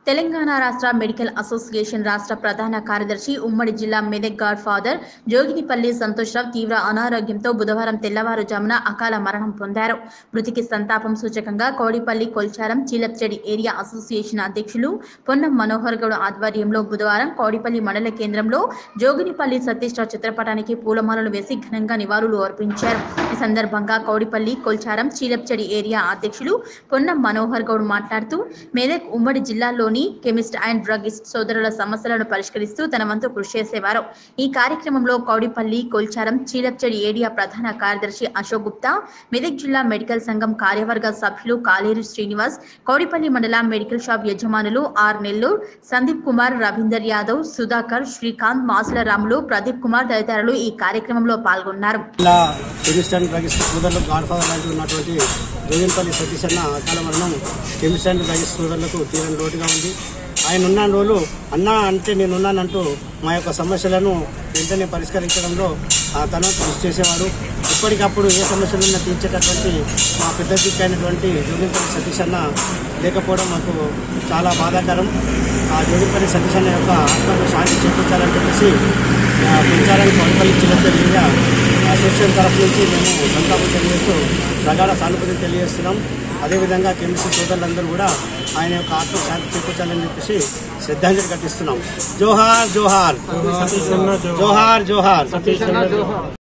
తెలంగాణ రాష్ట్ర medical association రాష్ట్ర ప్రధాన కార్యదర్శి ఉమ్మడి జిల్లా మెదక్ గాడ్ ఫాదర్ జోగినిపల్లి సంతోష్రావు తీవ్ర అనారోగ్యంతో బుధవారం తెల్లవారుజామున అకాల మరణం పొందారు మృతికి సంతాపం సూచకంగా కోడిపల్లి కొల్చారం చీలప్చెడి ఏరియా అసోసియేషన్ అధ్యక్షులు పొన్నం మనోహర్ గౌడ్ ఆధ్వర్యంలో బుధవారం కోడిపల్లి మండల కేంద్రంలో జోగినిపల్లి సతీష్రావు చిత్రపటానికి పూలమాలలు వేసి ఘనంగా నివాళులు అర్పించారు ఈ సందర్భంగా కౌడిపల్లి కొల్చారం చీలప్చెడి ఏరియా అధ్యక్షులు పొన్నం మనోహర్ గౌడ్ మాట్లాడుతూ మెదక్ ఉమ్మడి జిల్లాలోని కెమిస్ట్ అండ్ డ్రగిస్ట్ సోదరుల సమస్యలను పరిష్కరిస్తూ తన వంతు కృషి చేసేవారు ఈ కార్యక్రమంలో కౌడిపల్లి కొల్చారం చీలప్చెడి ఏరియా ప్రధాన కార్యదర్శి అశోక్ గుప్తా మెదక్ జిల్లా మెడికల్ సంఘం కార్యవర్గ సభ్యులు కాలేరు శ్రీనివాస్ కౌడిపల్లి మండల మెడికల్ షాప్ యజమానులు ఆర్ నెల్లూరు సందీప్ కుమార్ రవీందర్ యాదవ్ సుధాకర్ శ్రీకాంత్ మాసుల రాములు ప్రదీప్ కుమార్ తదితరులు ఈ కార్యక్రమంలో పాల్గొన్నారు ఇలా కెమిస్ట్ అండ్ డ్రగిస్ట్ సోదరులకు గాడ్ ఫాదర్ లాంటి ఉన్నటువంటి జోగిన్పల్లి సతీష్ అన్న అకాల మరణం కెమిస్ట్ అండ్ డ్రగిస్ట్ సోదరులకు తీరని లోటుగా ఉంది ఆయన ఉన్న రోజులు అన్న అంటే నేనున్నానంటూ మా యొక్క సమస్యలను వెంటనే పరిష్కరించడంలో ఆ తన కృషి చేసేవాడు ఎప్పటికప్పుడు ఏ సమస్యలున్నా తీర్చేటటువంటి మా పెద్ద దిక్కు అయినటువంటి జోగిన్పల్లి సతీష్ అన్న లేకపోవడం మాకు చాలా బాధాకరం ఆ జోగిన్పల్లి సతీష్ అన్న యొక్క ఆత్మకు శాంతి చేకూర్చాలని చెప్పేసి ఆ, పెంచాలని కొడపల్లి చిన్న అసోసియేషన్ తరఫు నుంచి మేము సంతాపం తెలియజేస్తూ ప్రగాఢ సానుభూతి తెలియజేస్తున్నాం అదేవిధంగా కెమిస్ట్రీ సోదరులందరూ కూడా ఆయన యొక్క ఆత్మ శాంతి చేకూర్చాలని చెప్పేసి శ్రద్ధాంజలి ఘటిస్తున్నాం జోహార్ జోహార్ జోహార్ జోహార్